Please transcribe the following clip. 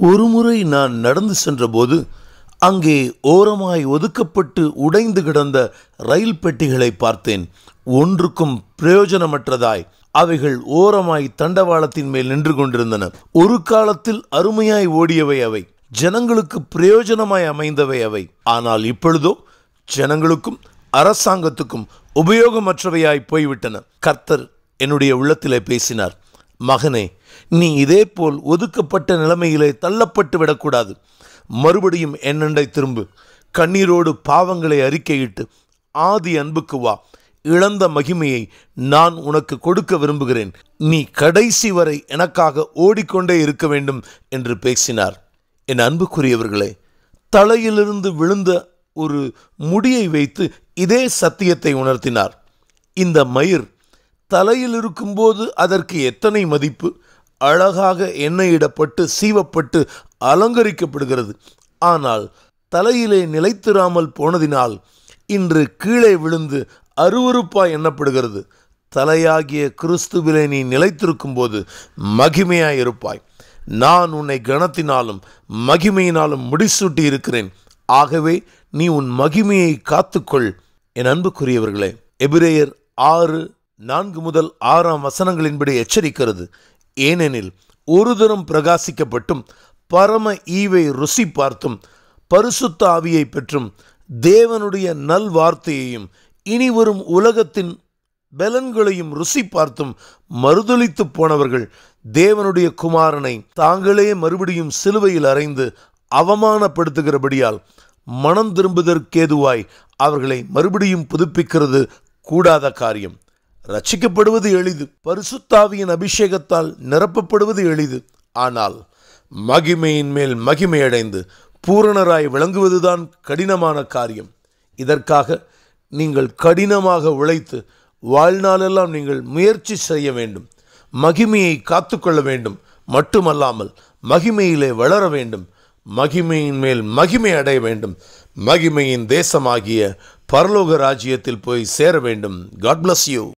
ஒருமுறை நான் நடந்து சென்றபோது அங்கே ஓரமாய் ஒதுக்கப்பட்டு உடைந்து கிடந்த ரயில் பெட்டிகளை பார்த்தேன் ஒன்றுக்கும் பிரயோஜனமற்றதாய் அவைகள் ஓரமாய் தண்டவாளத்தின் மேல் நின்று கொண்டிருந்தன ஒரு காலத்தில் அருமையாய் ஓடியவை அவை ஜனங்களுக்கு பிரயோஜனமாய் அமைந்தவை அவை ஆனால் இப்பொழுதோ ஜனங்களுக்கும் அரசாங்கத்துக்கும் உபயோகமற்றவையாய் போய்விட்டன கர்த்தர் என்னுடைய உள்ளத்திலே பேசினார் மகனே நீ இதேபோல் ஒதுக்கப்பட்ட நிலைமையிலே தள்ளப்பட்டு விடக்கூடாது மறுபடியும் என்னண்டை திரும்பு கண்ணீரோடு பாவங்களை அறிக்கையிட்டு ஆதி அன்புக்கு வா இழந்த மகிமையை நான் உனக்கு கொடுக்க விரும்புகிறேன் நீ கடைசி வரை எனக்காக ஓடிக்கொண்டே இருக்க வேண்டும் என்று பேசினார் என் அன்புக்குரியவர்களே தலையிலிருந்து விழுந்த ஒரு முடியை வைத்து இதே சத்தியத்தை உணர்த்தினார் இந்த மயிர் தலையில் இருக்கும்போது அதற்கு எத்தனை மதிப்பு அழகாக எண்ணெயிடப்பட்டு சீவப்பட்டு அலங்கரிக்கப்படுகிறது ஆனால் தலையிலே நிலைத்திராமல் போனதினால் இன்று கீழே விழுந்து அருவருப்பாய் எண்ணப்படுகிறது தலையாகிய கிறிஸ்துவிலே நீ நிலைத்திருக்கும் போது மகிமையாய் இருப்பாய் நான் உன்னை கனத்தினாலும் மகிமையினாலும் முடிசூட்டி இருக்கிறேன் ஆகவே நீ உன் மகிமையை காத்துக்கொள் என் அன்புக்குரியவர்களே எபிரேயர் ஆறு நான்கு முதல் ஆறாம் வசனங்களின்படி எச்சரிக்கிறது ஏனெனில் ஒரு தரம் பிரகாசிக்கப்பட்டும் பரம ஈவை ருசி பார்த்தும் பரிசுத்த ஆவியை பெற்றும் தேவனுடைய நல் வார்த்தையையும் இனி வரும் உலகத்தின் பலன்களையும் ருசி பார்த்தும் மறுதளித்து போனவர்கள் தேவனுடைய குமாரனை தாங்களே மறுபடியும் சிலுவையில் அறைந்து அவமானப்படுத்துகிறபடியால் மனம் திரும்புதற்கேதுவாய் அவர்களை மறுபடியும் புதுப்பிக்கிறது கூடாத காரியம் ரட்சிக்கப்படுவது எளிது பரிசுத்தாவியின் அபிஷேகத்தால் நிரப்பப்படுவது எளிது ஆனால் மகிமையின் மேல் மகிமையடைந்து பூரணராய் விளங்குவதுதான் கடினமான காரியம் இதற்காக நீங்கள் கடினமாக உழைத்து வாழ்நாளெல்லாம் நீங்கள் முயற்சி செய்ய வேண்டும் மகிமையை காத்துக்கொள்ள வேண்டும் மட்டுமல்லாமல் மகிமையிலே வளர வேண்டும் மகிமையின் மேல் மகிமை அடைய வேண்டும் மகிமையின் தேசமாகிய பரலோக ராஜ்யத்தில் போய் சேர வேண்டும் காட் bless யூ